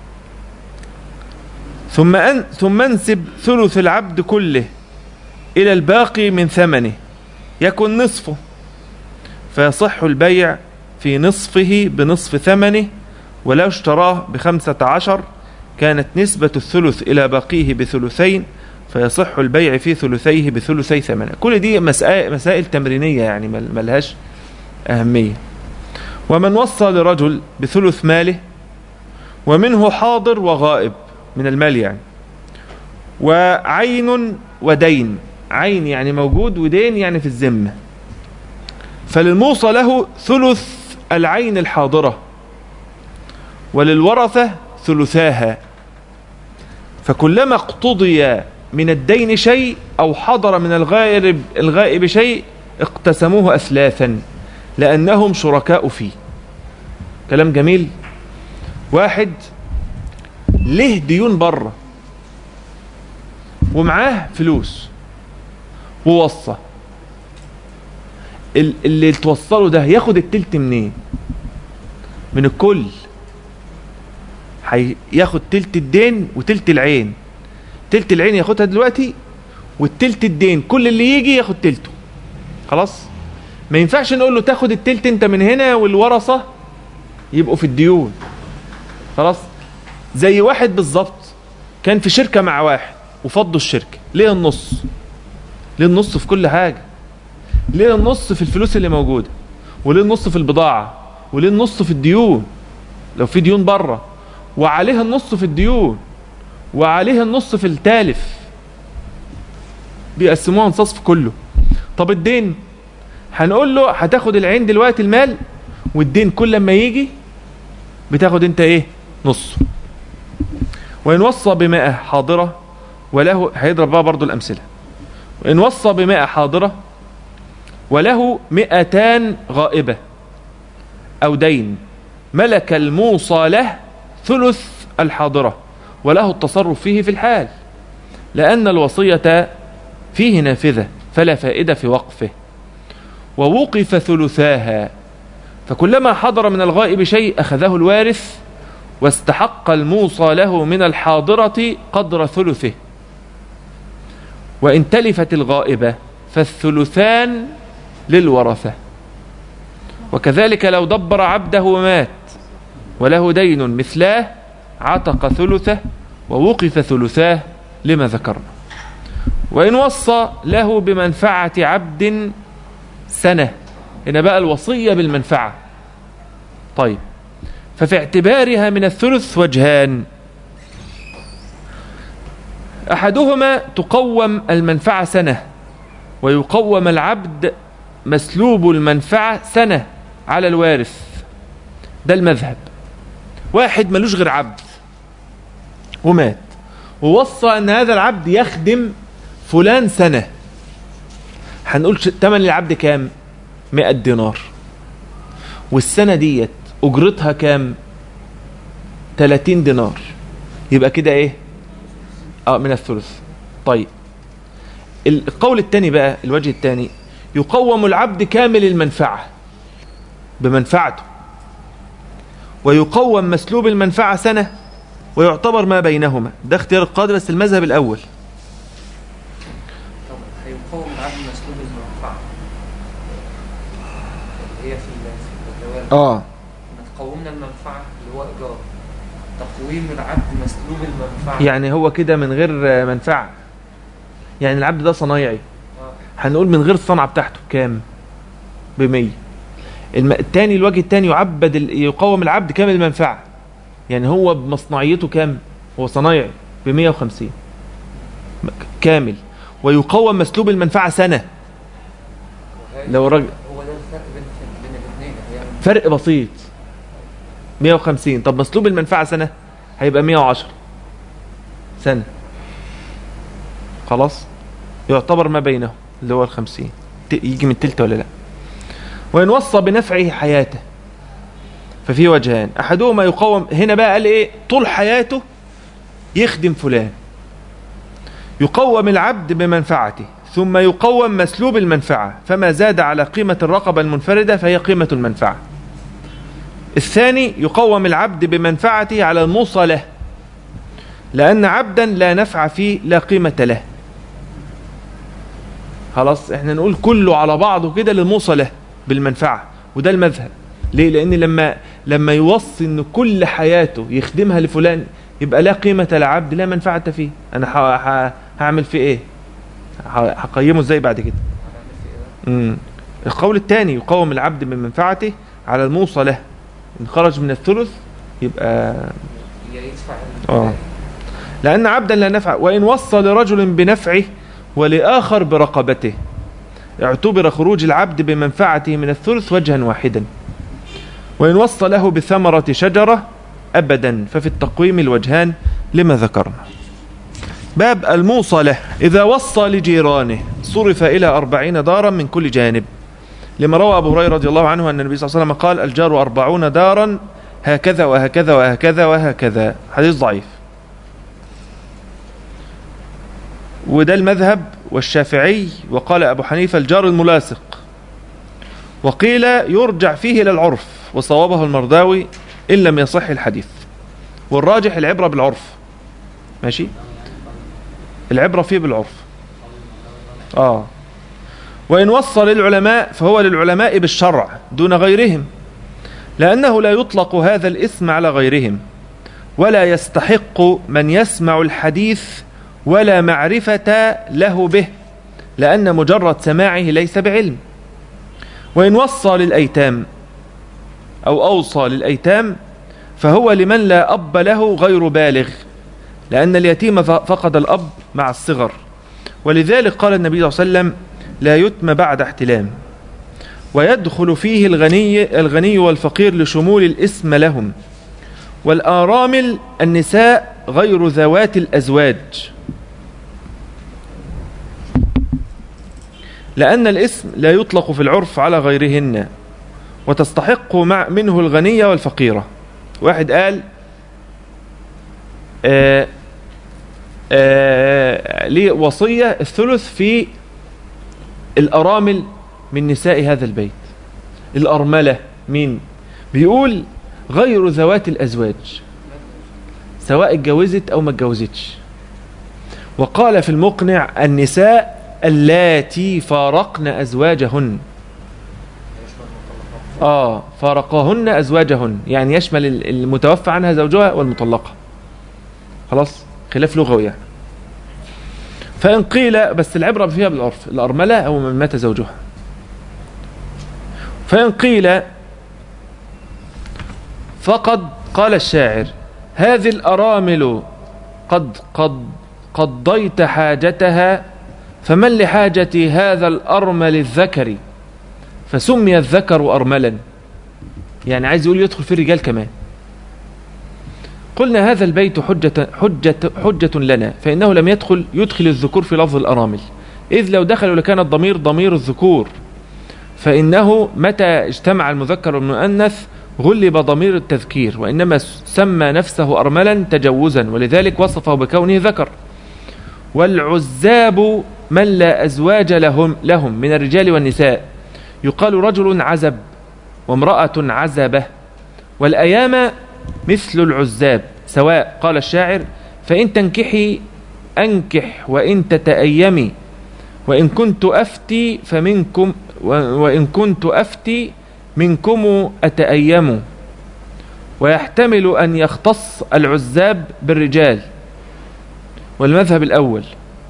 ثم أن ثم انسب ثلث العبد كله إلى الباقي من ثمنه يكن نصفه فيصح البيع في نصفه بنصف ثمنه ولو اشتراه بخمسة عشر كانت نسبة الثلث إلى باقيه بثلثين فيصح البيع في ثلثيه بثلثي ثمنه كل دي مسائل, مسائل تمرينية يعني ملهاش أهمية ومن وصى لرجل بثلث ماله ومنه حاضر وغائب من المال يعني وعين ودين عين يعني موجود ودين يعني في الذمة فللموصى له ثلث العين الحاضرة وللورثة ثلثاها فكلما اقتضي من الدين شيء أو حضر من الغائب, الغائب شيء اقتسموه أثلاثا لأنهم شركاء فيه كلام جميل واحد ليه ديون بره ومعاه فلوس ووصى اللي توصله ده ياخد التلت منين من الكل هياخد تلت الدين وتلت العين تلت العين ياخدها دلوقتي والتلت الدين كل اللي يجي ياخد تلته خلاص ما ينفعش نقول له تاخد التلت انت من هنا والورثه يبقوا في الديون خلاص زي واحد بالظبط كان في شركه مع واحد وفضوا الشركه ليه النص ليه النص في كل حاجه ليه النص في الفلوس اللي موجوده وليه النص في البضاعه وليه النص في الديون لو في ديون بره وعليها النص في الديون وعليها النص في التالف بيقسموها نصاص في كله طب الدين هنقول له هتاخد العين دلوقتي المال والدين كل لما يجي بتاخد انت ايه نص وإن وصى بمائة حاضرة وله هيضرب بقى برضو الأمثلة وإن وصى بمائة حاضرة وله مئتان غائبة أو دين ملك الموصى له ثلث الحاضرة وله التصرف فيه في الحال لأن الوصية فيه نافذة فلا فائدة في وقفه ووقف ثلثاها فكلما حضر من الغائب شيء أخذه الوارث واستحق الموصى له من الحاضرة قدر ثلثه وإن تلفت الغائبة فالثلثان للورثة وكذلك لو دبر عبده ومات وله دين مثلاه عتق ثلثه ووقف ثلثاه لما ذكرنا وإن وصى له بمنفعة عبد سنة هنا بقى الوصية بالمنفعة طيب ففي اعتبارها من الثلث وجهان أحدهما تقوم المنفعة سنة ويقوم العبد مسلوب المنفعة سنة على الوارث ده المذهب واحد ملوش غير عبد ومات ووصى ان هذا العبد يخدم فلان سنة هنقول تمن العبد كام 100 دينار والسنة ديت اجرتها كام 30 دينار يبقى كده ايه اه من الثلث طيب القول الثاني بقى الوجه الثاني يقوم العبد كامل المنفعة بمنفعته ويقوم مسلوب المنفعة سنة ويعتبر ما بينهما ده اختيار القاضي بس المذهب الأول طب هيقوم العبد مسلوب المنفعة اللي هي في ال- في الجواب اه ما تقومنا المنفعة اللي هو إيجار تقويم العبد مسلوب المنفعة يعني هو كده من غير آه، منفعة يعني العبد ده صنايعي آه. هنقول من غير الصنعة بتاعته كام بمية الم... التاني الوجه التاني يعبد ال... يقوم العبد كامل المنفعة يعني هو بمصنعيته كام هو صنايعي ب 150 كامل ويقوم مسلوب المنفعة سنة وهي- لو رجل هو ده الفرق بين بين الاثنين هي فرق بسيط 150 طب مسلوب المنفعة سنة هيبقى 110 سنة خلاص يعتبر ما بينه اللي هو الخمسين ت- يجي من تلت ولا لا وإن وصى بنفعه حياته ففي وجهان أحدهما يقوم هنا بقى قال إيه طول حياته يخدم فلان يقوم العبد بمنفعته ثم يقوم مسلوب المنفعة فما زاد على قيمة الرقبة المنفردة فهي قيمة المنفعة الثاني يقوم العبد بمنفعته على الموصى له لأن عبدا لا نفع فيه لا قيمة له خلاص احنا نقول كله على بعضه كده للموصى له بالمنفعة وده المذهب ليه لأن لما لما يوصي ان كل حياته يخدمها لفلان يبقى لا قيمة لعبد لا منفعة فيه انا ح- ح- هعمل فيه ايه ه- هقيمه ازاي بعد كده هنعمل في ايه مم. القول الثاني يقوم العبد من منفعته على الموصى له إن خرج من الثلث يبقى يا يدفع آه. الباقي. لأن عبدا لا نفع وإن وصى لرجل بنفعه ولآخر برقبته اعتبر خروج العبد بمنفعته من الثلث وجها واحدا وإن وصى له بثمرة شجرة أبدا ففي التقويم الوجهان لما ذكرنا باب الموصى له إذا وصى لجيرانه صرف إلى أربعين دارا من كل جانب لما روى أبو هريرة رضي الله عنه أن النبي صلى الله عليه وسلم قال الجار أربعون دارا هكذا وهكذا وهكذا وهكذا حديث ضعيف وده المذهب والشافعي وقال أبو حنيفة الجار الملاصق وقيل يرجع فيه إلى العرف وصوابه المرداوي إن لم يصح الحديث والراجح العبرة بالعرف ماشي العبرة فيه بالعرف آه وإن وصى للعلماء فهو للعلماء بالشرع دون غيرهم لأنه لا يطلق هذا الاسم على غيرهم ولا يستحق من يسمع الحديث ولا معرفة له به لأن مجرد سماعه ليس بعلم وإن وصى للأيتام أو أوصى للأيتام فهو لمن لا أب له غير بالغ لأن اليتيم ف- فقد الأب مع الصغر ولذلك قال النبي صلى الله عليه وسلم لا يتم بعد احتلام ويدخل فيه الغني, الغني والفقير لشمول الاسم لهم والآرامل النساء غير ذوات الأزواج لأن الاسم لا يطلق في العرف على غيرهن وتستحق مع منه الغنية والفقيرة واحد قال آه آه ليه وصية الثلث في الأرامل من نساء هذا البيت الأرملة مين بيقول غير ذوات الأزواج سواء اتجوزت أو ما اتجوزتش وقال في المقنع النساء اللاتي فارقن أزواجهن يشمل المطلقات آه فارقاهن أزواجهن يعني يشمل ال- المتوفى عنها زوجها والمطلقة خلاص خلاف لغوي يعني فإن قيل بس العبرة فيها بالعرف الأرملة أو من مات زوجها فإن قيل فقد قال الشاعر هذه الأرامل قد قد قضيت حاجتها فمن لحاجة هذا الأرمل الذكر فسمي الذكر أرملا يعني عايز يقول يدخل في الرجال كمان قلنا هذا البيت حجة, حجة, حجة لنا فإنه لم يدخل يدخل الذكور في لفظ الأرامل إذ لو دخلوا لكان الضمير ضمير الذكور فإنه متى اجتمع المذكر والمؤنث غلب ضمير التذكير وإنما سمى نفسه أرملا تجوزا ولذلك وصفه بكونه ذكر والعزاب من لا أزواج لهم, لهم من الرجال والنساء يقال رجل عزب وامرأة عزبة والأيام مثل العزاب سواء قال الشاعر فإن تنكحي أنكح وإن تتأيمي وإن كنت أفتي فمنكم وإن كنت أفتي منكم أتأيم ويحتمل أن يختص العزاب بالرجال والمذهب الأول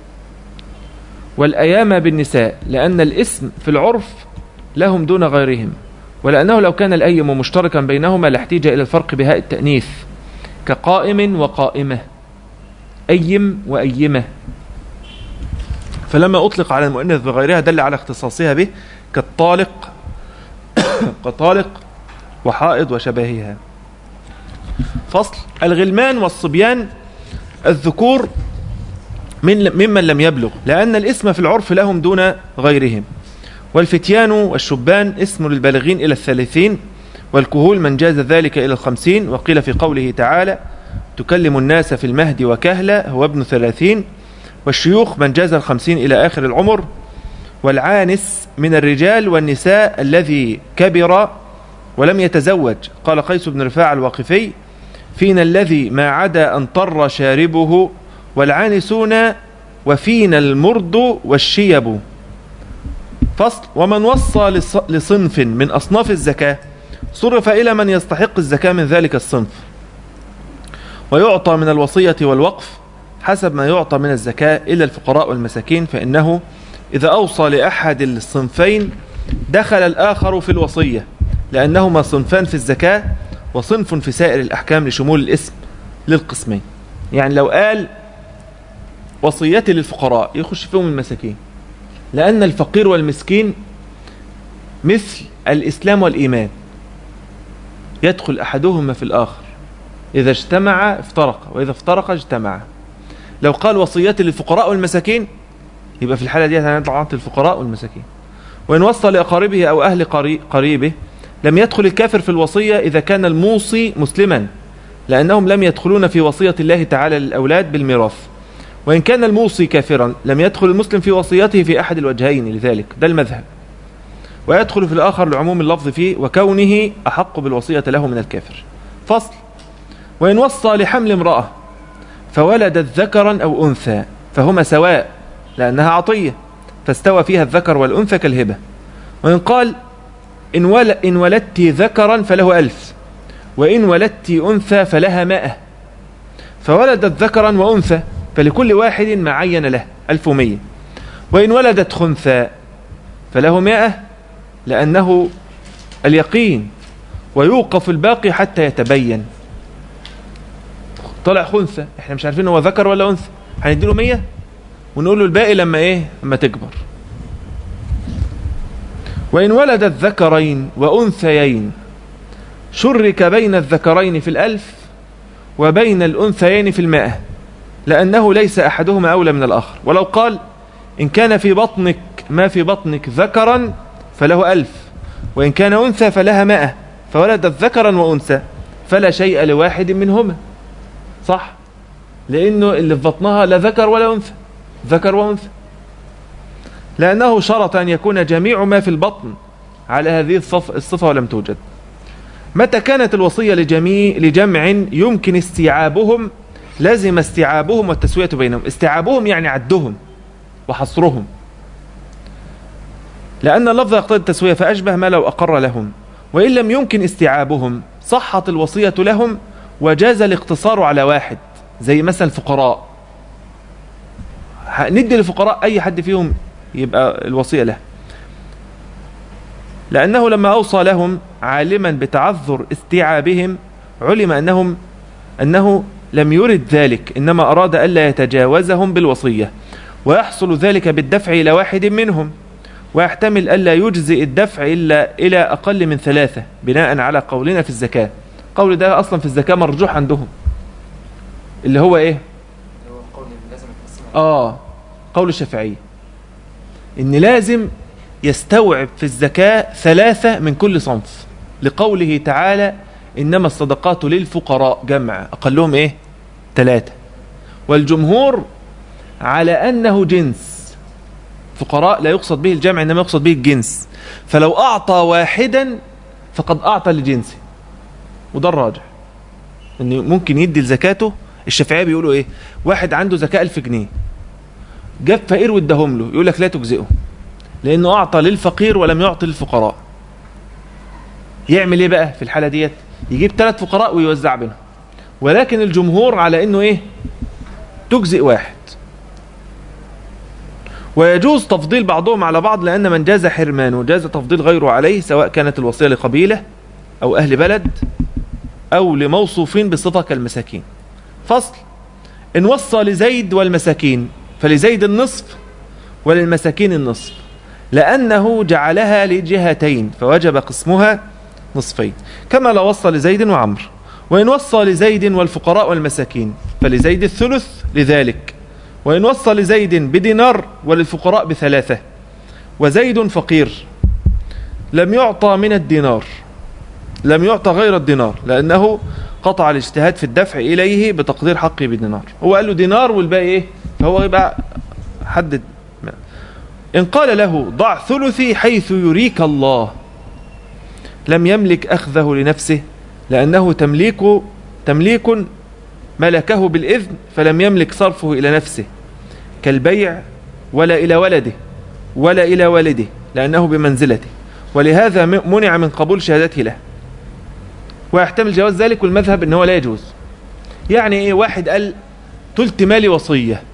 والأيام بالنساء لأن الاسم في العرف لهم دون غيرهم ولأنه لو كان الأيم مشتركا بينهما لاحتيج إلى الفرق بهاء التأنيث كقائم وقائمة أيم وأيمة فلما أطلق على المؤنث بغيرها دل على اختصاصها به كالطالق كطالق وحائض وشبهها فصل الغلمان والصبيان الذكور من ممن لم يبلغ لأن الاسم في العرف لهم دون غيرهم والفتيان والشبان اسم للبالغين إلى الثلاثين والكهول من جاز ذلك إلى الخمسين وقيل في قوله تعالى تكلم الناس في المهد وكهلا هو ابن ثلاثين والشيوخ من جاز الخمسين إلى آخر العمر والعانس من الرجال والنساء الذي كبر ولم يتزوج قال قيس بن رفاع الواقفي فينا الذي ما عدا أن طر شاربه والعانسون وفينا المرد والشيب فصل ومن وصى لصنف من أصناف الزكاة صرف إلى من يستحق الزكاة من ذلك الصنف ويعطى من الوصية والوقف حسب ما يعطى من الزكاة إلى الفقراء والمساكين فإنه إذا أوصى لأحد الصنفين دخل الآخر في الوصية لأنهما صنفان في الزكاة وصنف في سائر الأحكام لشمول الاسم للقسمين يعني لو قال وصيتي للفقراء يخش فيهم المساكين لأن الفقير والمسكين مثل الإسلام والإيمان يدخل أحدهما في الآخر إذا اجتمع افترق وإذا افترق اجتمع لو قال وصيتي للفقراء والمساكين يبقى في الحالة دي هنطلع الفقراء والمساكين وإن وصى لأقاربه أو أهل قريبه لم يدخل الكافر في الوصية إذا كان الموصي مسلما لأنهم لم يدخلون في وصية الله تعالى للأولاد بالميراث وإن كان الموصي كافرا لم يدخل المسلم في وصيته في أحد الوجهين لذلك ده المذهب ويدخل في الآخر لعموم اللفظ فيه وكونه أحق بالوصية له من الكافر فصل وإن وصى لحمل امرأة فولدت ذكرا أو أنثى فهما سواء لأنها عطية فاستوى فيها الذكر والأنثى كالهبة وإن قال إن, ول إن ولدت ذكرا فله ألف وإن ولدت أنثى فلها مائة فولدت ذكرا وأنثى فلكل واحد ما عين له ألف ومية وإن ولدت خنثى فله مائة لأنه اليقين ويوقف الباقي حتى يتبين طلع خنثى احنا مش عارفين هو ذكر ولا أنثى هنديله مية ونقول له الباقي لما ايه لما تكبر وإن ولدت ذكرين وأنثيين شرك بين الذكرين في الألف وبين الأنثيين في المائة لأنه ليس أحدهما أولى من الآخر ولو قال إن كان في بطنك ما في بطنك ذكرا فله ألف وإن كان أنثى فلها مائة فولدت ذكرا وأنثى فلا شيء لواحد منهما صح لأنه اللي في بطنها لا ذكر ولا أنثى ذكر وأنثى لأنه شرط أن يكون جميع ما في البطن على هذه الصفة ولم توجد متى كانت الوصية لجميع لجمع يمكن استيعابهم لازم استيعابهم والتسوية بينهم استيعابهم يعني عدهم وحصرهم لأن اللفظ يقتضي التسوية فأشبه ما لو أقر لهم وإن لم يمكن استيعابهم صحت الوصية لهم وجاز الاقتصار على واحد زي مثلا الفقراء ندي للفقراء أي حد فيهم يبقى الوصية له لأنه لما أوصى لهم عالما بتعذر استيعابهم علم أنهم أنه لم يرد ذلك إنما أراد ألا يتجاوزهم بالوصية ويحصل ذلك بالدفع إلى واحد منهم ويحتمل ألا يجزئ الدفع إلا إلى أقل من ثلاثة بناء على قولنا في الزكاة قول ده أصلا في الزكاة مرجوح عندهم اللي هو إيه آه قول الشافعية إن لازم يستوعب في الزكاة ثلاثة من كل صنف لقوله تعالى إنما الصدقات للفقراء جمع أقلهم إيه ثلاثة والجمهور على أنه جنس فقراء لا يقصد به الجمع إنما يقصد به الجنس فلو أعطى واحدا فقد أعطى لجنسه وده الراجح إن ممكن يدي لزكاته الشافعية بيقولوا إيه واحد عنده زكاة ألف جنيه جاب فقير واداهم له يقول لك لا تجزئه لأنه أعطى للفقير ولم يعطي للفقراء يعمل إيه بقى في الحالة ديت يجيب ثلاث فقراء ويوزع بينهم ولكن الجمهور على أنه إيه تجزئ واحد ويجوز تفضيل بعضهم على بعض لأن من جاز حرمانه جاز تفضيل غيره عليه سواء كانت الوصية لقبيلة أو أهل بلد أو لموصوفين بصفة كالمساكين فصل إن وصى لزيد والمساكين فلزيد النصف وللمساكين النصف لأنه جعلها لجهتين فوجب قسمها نصفين كما لو وصى لزيد وعمر وإن وصى لزيد والفقراء والمساكين فلزيد الثلث لذلك وإن وصى لزيد بدينار وللفقراء بثلاثة وزيد فقير لم يعطى من الدينار لم يعطى غير الدينار لأنه قطع الاجتهاد في الدفع إليه بتقدير حقه بدينار هو قال له دينار والباقي إيه فهو يبقى حدد إن قال له ضع ثلثي حيث يريك الله لم يملك أخذه لنفسه لأنه تمليك تمليك ملكه بالإذن فلم يملك صرفه إلى نفسه كالبيع ولا إلى ولده ولا إلى والده لأنه بمنزلته ولهذا منع من قبول شهادته له ويحتمل جواز ذلك والمذهب ان هو لا يجوز يعني ايه واحد قال تلت مالي وصية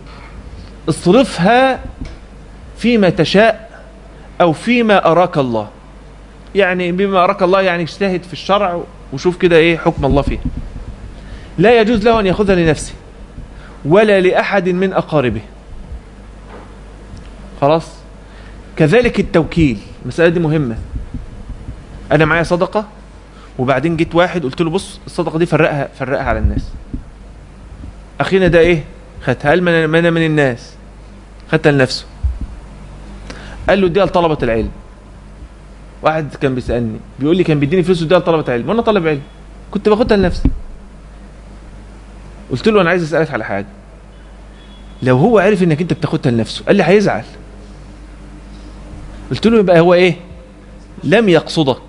اصرفها فيما تشاء او فيما اراك الله يعني بما اراك الله يعني اجتهد في الشرع وشوف كده ايه حكم الله فيه لا يجوز له ان ياخذها لنفسه ولا لاحد من اقاربه خلاص كذلك التوكيل المسألة دي مهمة انا معايا صدقة وبعدين جيت واحد قلت له بص الصدقة دي فرقها فرقها على الناس اخينا ده ايه خدها قال من من من الناس خدها لنفسه قال له اديها لطلبة العلم واحد كان بيسألني بيقول لي كان بيديني فلوس اديها لطلبة علم وانا طالب علم كنت باخدها لنفسي قلت له انا عايز اسالك على حاجه لو هو عرف انك انت بتاخدها لنفسه قال لي هيزعل قلت له يبقى هو ايه لم يقصدك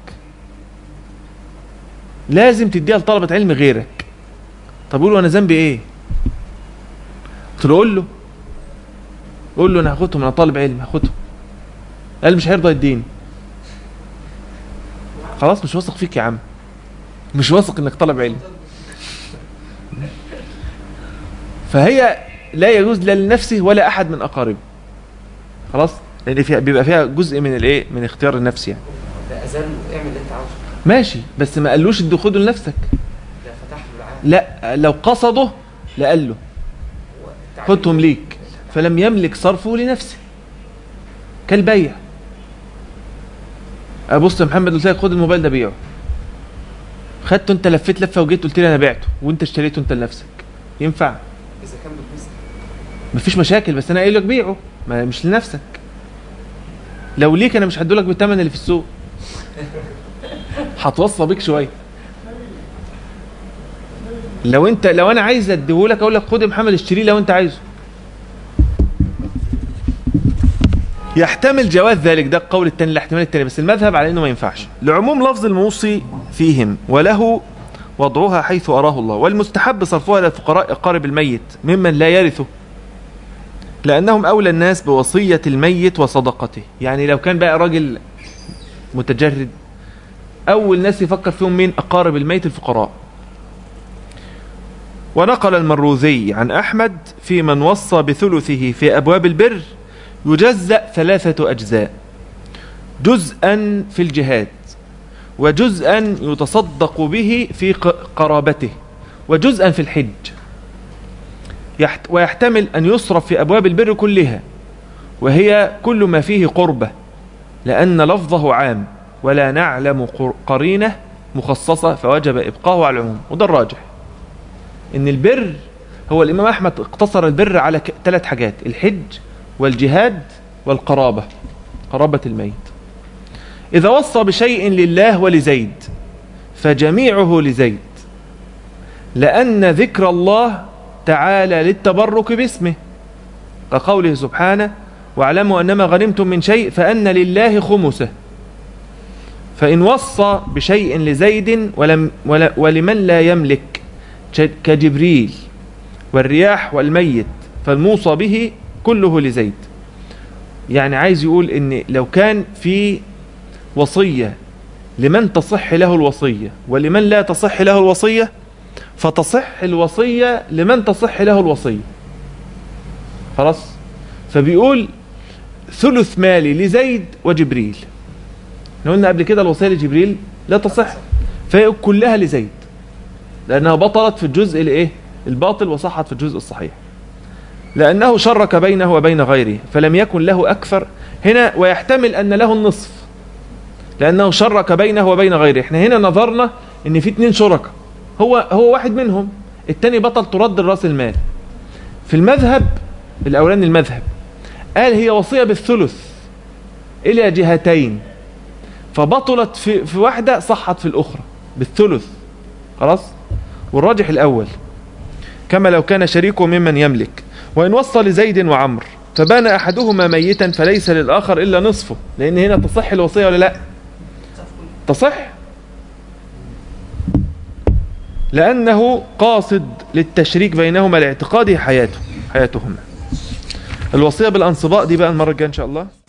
لازم تديها لطلبة علم غيرك طب قول له انا ذنبي ايه قلت له قول له قول له انا هاخدهم انا طالب علم هاخدهم قال مش هيرضى يديني خلاص مش واثق فيك يا عم مش واثق انك طالب علم فهي لا يجوز لا لنفسه ولا احد من اقاربه خلاص لان فيها بيبقى فيها جزء من الايه من اختيار النفس يعني ده اذان اعمل اللي انت عاوزه ماشي بس ما قالوش ادي خده لنفسك ده فتح له العالم لا لو قصده لقال له خدهم ليك فلم يملك صرفه لنفسه كالبيع ابص يا محمد قلت لك خد الموبايل ده بيعه خدته انت لفيت لفه وجيت قلت لي انا بعته وانت اشتريته انت لنفسك ينفع اذا كان بالمثل مفيش مشاكل بس انا قايل لك بيعه ما مش لنفسك لو ليك انا مش هدولك بالثمن اللي في السوق هتوصى بيك شويه لو انت لو انا عايز اديهولك اقول لك خد يا محمد اشتريه لو انت عايزه يحتمل جواز ذلك ده القول الثاني الاحتمال الثاني بس المذهب على انه ما ينفعش لعموم لفظ الموصي فيهم وله وضعها حيث اراه الله والمستحب صرفها الى الفقراء اقارب الميت ممن لا يرثه لانهم اولى الناس بوصيه الميت وصدقته يعني لو كان بقى راجل متجرد اول ناس يفكر فيهم مين اقارب الميت الفقراء ونقل المروذي عن احمد في من وصى بثلثه في ابواب البر يجزأ ثلاثة أجزاء جزءا في الجهاد وجزءا يتصدق به في ق- قرابته وجزءا في الحج يحت ويحتمل أن يصرف في أبواب البر كلها وهي كل ما فيه قربة لأن لفظه عام ولا نعلم قر- قرينة مخصصة فوجب إبقاه على العموم وده الراجح إن البر هو الإمام أحمد اقتصر البر على ك- ثلاث حاجات الحج والجهاد والقرابة قرابة الميت إذا وصى بشيء لله ولزيد فجميعه لزيد لأن ذكر الله تعالى للتبرك باسمه كقوله سبحانه واعلموا أنما غنمتم من شيء فأن لله خمسه فإن وصى بشيء لزيد ولم ولا ولمن لا يملك ج- كجبريل والرياح والميت فالموصى به كله لزيد يعني عايز يقول ان لو كان في وصية لمن تصح له الوصية ولمن لا تصح له الوصية فتصح الوصية لمن تصح له الوصية خلاص فبيقول ثلث مالي لزيد وجبريل احنا قلنا قبل كده الوصية لجبريل لا تصح فهي كلها لزيد لأنها بطلت في الجزء الايه الباطل وصحت في الجزء الصحيح لأنه شرك بينه وبين غيره فلم يكن له أكثر هنا ويحتمل أن له النصف لأنه شرك بينه وبين غيره احنا هنا نظرنا ان في اتنين شركاء هو هو واحد منهم التاني بطل ترد الراس المال في المذهب الأولاني المذهب قال هي وصية بالثلث إلى جهتين فبطلت في, في واحدة صحت في الأخرى بالثلث خلاص والراجح الأول كما لو كان شريكه ممن يملك وإن وصى لزيد وعمر فبان أحدهما ميتا فليس للآخر إلا نصفه لأن هنا تصح الوصية ولا لا تصح لأنه قاصد للتشريك بينهما لاعتقاده حياته حياتهما الوصية بالأنصباء دي بقى المرة الجاية إن شاء الله